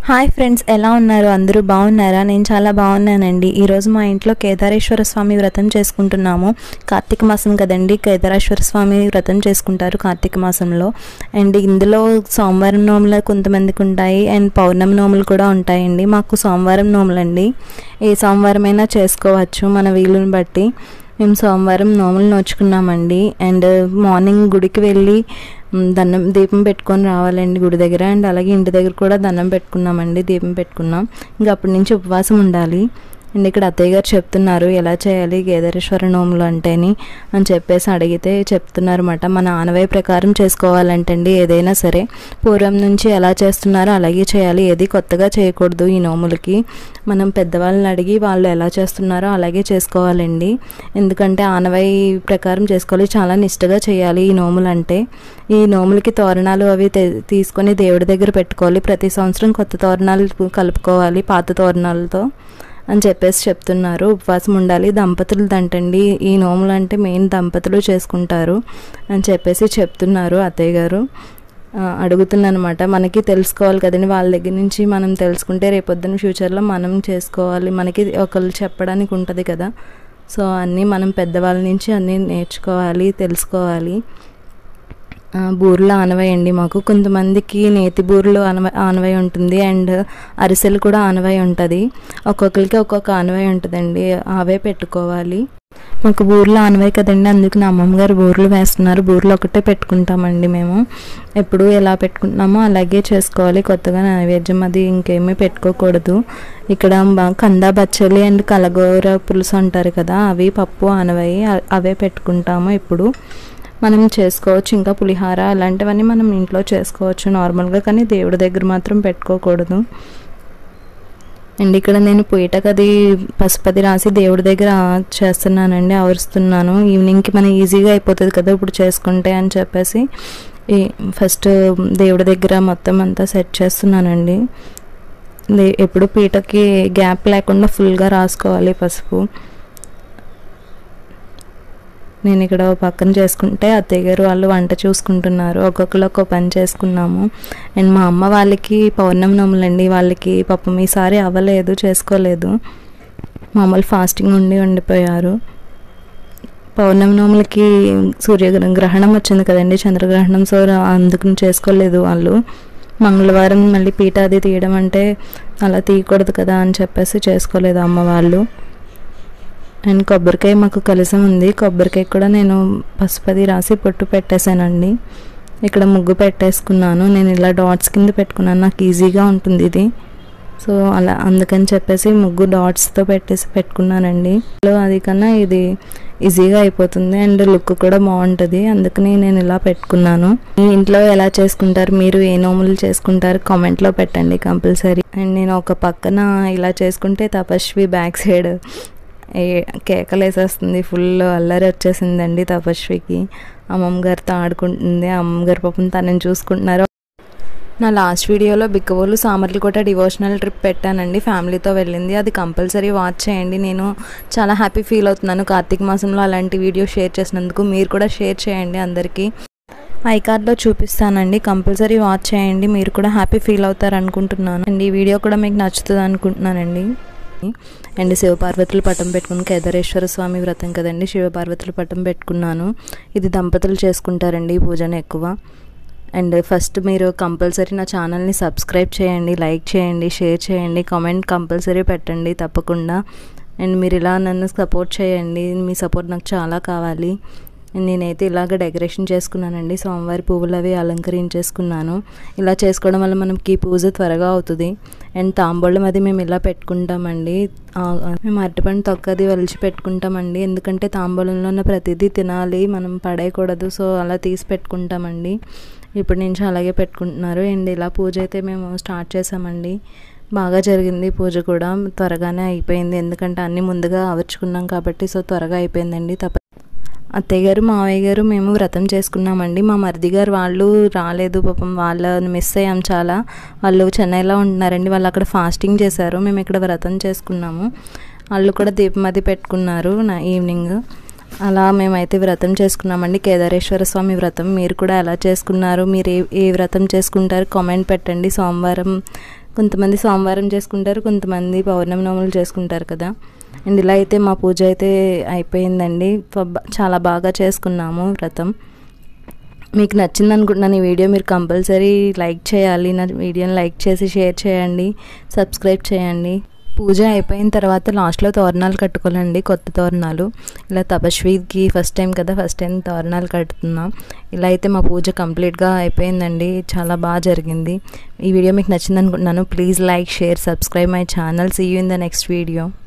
hi friends ఎలా ఉన్నారు అందరూ బాగున్నారా నేను చాలా బాగున్నానండి ఈరోజు మా ఇంట్లో కేదారేశ్వర స్వామి వ్రతం చేసుకుంటున్నాము కార్తీక మాసం కదండి కేదారేశ్వర స్వామి వ్రతం చేసుకుంటారు కార్తీక మాసంలో అండ్ ఇందులో సోమవారం నోములు కొంతమందికి ఉంటాయి అండ్ పౌర్ణమి నోములు కూడా ఉంటాయండి మాకు సోమవారం నోములండి ఏ సోమవారం అయినా చేసుకోవచ్చు మన వీలుని బట్టి మేము సోమవారం నోములు నోచుకున్నామండి అండ్ మార్నింగ్ గుడికి వెళ్ళి మ్, దండం దీపం పెట్టుకొని రావాలండి గుడి దగ్గర అండ్ అలాగే ఇంటి దగ్గర కూడా దండం పెట్టుకున్నామండి దీపం పెట్టుకున్నాం ఇంకా అప్పటి నుంచి ఉపవాసం ఉండాలి అండ్ ఇక్కడ అత్తయ్య గారు చెప్తున్నారు ఎలా చేయాలి కేదారేశ్వర నోములు అంటేని అని చెప్పేసి అడిగితే చెప్తున్నారు అనమాట మన ఆనవాయి ప్రకారం చేసుకోవాలంటండి ఏదైనా సరే పూర్వం నుంచి ఎలా చేస్తున్నారో అలాగే చేయాలి ఏది కొత్తగా చేయకూడదు ఈ నోములకి మనం పెద్దవాళ్ళని అడిగి వాళ్ళు ఎలా చేస్తున్నారో అలాగే చేసుకోవాలండి ఎందుకంటే ఆనవాయి ప్రకారం చేసుకోవాలి చాలా నిష్టగా చేయాలి ఈ నోములు అంటే ఈ నోములకి తోరణాలు అవి తె- తీసుకొని దేవుడి దగ్గర పెట్టుకోవాలి ప్రతి సంవత్సరం కొత్త తోరణాలు కలుపుకోవాలి పాత తోరణాలతో అని చెప్పేసి చెప్తున్నారు ఉపవాసం ఉండాలి దంపతులు దంటండి ఈ నోములు అంటే మెయిన్ దంపతులు చేసుకుంటారు అని చెప్పేసి చెప్తున్నారు అత్తయ్య గారు ఆ, అడుగుతున్నాను అనమాట మనకి తెలుసుకోవాలి కదండి వాళ్ళ దగ్గర నుంచి మనం తెలుసుకుంటే రేపొద్దున ఫ్యూచర్లో మనం చేసుకోవాలి మనకి ఒకళ్ళు చెప్పడానికి ఉంటుంది కదా సో అన్నీ మనం పెద్దవాళ్ళ నుంచి అన్నీ నేర్చుకోవాలి తెలుసుకోవాలి ఆ, బూరెలు ఆనవాయి అండి మాకు కొంతమందికి నేతి బూరెలు ఆనవ ఆనవాయి ఉంటుంది అండ్ అరిసెలు కూడా ఆనవాయి ఉంటుంది ఒక్కొక్కరికి ఒక్కొక్క ఆనవాయి ఉంటుందండి అవే పెట్టుకోవాలి మాకు బూరెలు ఆనవాయి కదండి అందుకు నా అమ్మమ్మ గారు బూరెలు వేస్తున్నారు బూరెలు ఒకటే పెట్టుకుంటామండి మేము ఎప్పుడు ఎలా పెట్టుకుంటున్నామో అలాగే చేసుకోవాలి కొత్తగా నైవేద్యం అది ఇంకేమీ పెట్టుకోకూడదు ఇక్కడ బా- కందా బచ్చలి అండ్ కలగూర పులుసు అంటారు కదా అవి పప్పు ఆనవాయి అ- అవే పెట్టుకుంటాము ఇప్పుడు మనం చేసుకోవచ్చు ఇంకా పులిహార అలాంటివన్నీ మనం ఇంట్లో చేసుకోవచ్చు నార్మల్గా కానీ దేవుడి దగ్గర మాత్రం పెట్టుకోకూడదు అండ్ ఇక్కడ నేను పొయ్యటకు అది పసుపది రాసి దేవుడి దగ్గర చేస్తున్నానండి ఆవరిస్తున్నాను ఈవినింగ్కి మన ఈజీగా అయిపోతుంది కదా ఇప్పుడు చేసుకుంటే అని చెప్పేసి ఈ ఫస్ట్ దేవుడి దగ్గర మొత్తం అంతా సెట్ చేస్తున్నానండి దే- ఎప్పుడు పీటకి గ్యాప్ లేకుండా ఫుల్గా రాసుకోవాలి పసుపు నేను ఇక్కడ ఓ పక్కన చేసుకుంటే అత్తయ్య గారు వాళ్ళు వంట చూసుకుంటున్నారు ఒక్కొక్కరు ఒక్కో పని చేసుకున్నాము అండ్ మా అమ్మ వాళ్ళకి పౌర్ణమి నోములండి వాళ్ళకి పాపం ఈసారి అవ్వలేదు చేసుకోలేదు మామూలు ఫాస్టింగ్ ఉండి ఉండిపోయారు పౌర్ణమి నోములకి సూర్య గ్రహణం వచ్చింది కదండి చంద్రగ్రహణం సో అందుకని చేసుకోలేదు వాళ్ళు మంగళవారం మళ్ళీ పీట అది తీయడం అంటే అలా తీయకూడదు కదా అని చెప్పేసి చేసుకోలేదు అమ్మ వాళ్ళు అండ్ కొబ్బరికాయ మాకు కలిసం ఉంది కొబ్బరికాయ కూడా నేను పసుపది రాసి పొట్టు పెట్టేశానండి ఇక్కడ ముగ్గు పెట్టేసుకున్నాను నేను ఇలా డాట్స్ కింద పెట్టుకున్నాను నాకు ఈజీగా ఉంటుంది ఇది సో అలా అందుకని చెప్పేసి ముగ్గు డాట్స్తో పెట్టేసి పెట్టుకున్నానండి లో అది కన్నా ఇది ఈజీగా అయిపోతుంది అండ్ లుక్ కూడా బాగుంటుంది అందుకని నేను ఇలా పెట్టుకున్నాను మీ ఇంట్లో ఎలా చేసుకుంటారు మీరు ఏ నోములు చేసుకుంటారు కామెంట్లో పెట్టండి కంపల్సరీ అండ్ నేను ఒక పక్కన ఇలా చేసుకుంటే తపస్వి బ్యాక్ సైడ్ ఏ- కేకలు వేసేస్తుంది ఫుల్ అల్లరి వచ్చేసిందండి తపస్వికి అమ్మమ్మ గారితో ఆడుకుంటుంది అమ్మమ్మ గారి పాపం తనని చూసుకుంటున్నారు నా లాస్ట్ వీడియోలో బిక్కబోలు సామర్లకోట డివోషనల్ ట్రిప్ పెట్టానండి ఫ్యామిలీతో వెళ్ళింది అది కంపల్సరీ వాచ్ చేయండి నేను చాలా హ్యాపీ ఫీల్ అవుతున్నాను కార్తీక మాసంలో అలాంటి వీడియో షేర్ చేసినందుకు మీరు కూడా షేర్ చేయండి అందరికీ ఐ కార్డ్లో చూపిస్తానండి కంపల్సరీ వాచ్ చేయండి మీరు కూడా హ్యాపీ ఫీల్ అవుతారు అనుకుంటున్నాను అండ్ ఈ వీడియో కూడా మీకు నచ్చుతుంది అనుకుంటున్నానండి అండ్ శివపార్వతులు పటం పెట్టుకుని కేదారేశ్వర స్వామి వ్రతం కదండి శివపార్వతులు పటం పెట్టుకున్నాను ఇది దంపతులు చేసుకుంటారండి ఈ పూజను ఎక్కువ అండ్ ఫస్ట్ మీరు కంపల్సరీ నా ఛానల్ని సబ్స్క్రైబ్ చేయండి లైక్ చేయండి షేర్ చేయండి కామెంట్ కంపల్సరీ పెట్టండి తప్పకుండా అండ్ మీరు ఇలా నన్ను సపోర్ట్ చేయండి మీ సపోర్ట్ నాకు చాలా కావాలి నేనైతే ఇలాగ డెకరేషన్ చేసుకున్నానండి సోమవారి పువ్వులు అవి అలంకరించేసుకున్నాను ఇలా చేసుకోవడం వల్ల మనకి పూజ త్వరగా అవుతుంది అండ్ తాంబూలం అది మేము ఇలా పెట్టుకుంటామండి ఆ, మేము అరటిపండు తొక్కది వలిచి పెట్టుకుంటామండి ఎందుకంటే తాంబూలంలో ఉన్న ప్రతిదీ తినాలి మనం పడేయకూడదు సో అలా తీసి పెట్టుకుంటామండి ఇప్పటి నుంచి అలాగే పెట్టుకుంటున్నారు అండ్ ఇలా పూజ అయితే మేము స్టార్ట్ చేసామండి బాగా జరిగింది పూజ కూడా త్వరగానే అయిపోయింది ఎందుకంటే అన్నీ ముందుగా అవర్చుకున్నాం కాబట్టి సో త్వరగా అయిపోయిందండి తప్ప అత్తయ్య గారు మావయ్య గారు మేము వ్రతం చేసుకున్నామండి మా మరిది గారు వాళ్ళు రాలేదు పాపం వాళ్ళని మిస్ అయ్యాం చాలా వాళ్ళు చెన్నైలో ఉంటున్నారండి వాళ్ళు అక్కడ ఫాస్టింగ్ చేశారు మేము ఇక్కడ వ్రతం చేసుకున్నాము వాళ్ళు కూడా దీపం అది పెట్టుకున్నారు నా ఈవినింగ్ అలా మేమైతే వ్రతం చేసుకున్నామండి కేదారేశ్వర స్వామి వ్రతం మీరు కూడా ఎలా చేసుకున్నారు మీరు ఏ ఏ వ్రతం చేసుకుంటారు కామెంట్ పెట్టండి సోమవారం కొంతమంది సోమవారం చేసుకుంటారు కొంతమంది పౌర్ణమి నోములు చేసుకుంటారు కదా అండ్ ఇలా అయితే మా పూజ అయితే అయిపోయిందండి ప- చాలా బాగా చేసుకున్నాము వ్రతం మీకు నచ్చింది అనుకుంటున్నాను ఈ వీడియో మీరు కంపల్సరీ లైక్ చేయాలి నా వీడియోని లైక్ చేసి షేర్ చేయండి సబ్స్క్రైబ్ చేయండి పూజ అయిపోయిన తర్వాత లాస్ట్లో తోరణాలు కట్టుకోవాలండి కొత్త తోరణాలు ఇలా తపస్వికి ఫస్ట్ టైం కదా ఫస్ట్ టైం తోరణాలు కట్టుతున్నాం ఇలా అయితే మా పూజ కంప్లీట్గా అయిపోయిందండి చాలా బాగా జరిగింది ఈ వీడియో మీకు నచ్చింది అనుకుంటున్నాను please like share subscribe my channel see you in the next video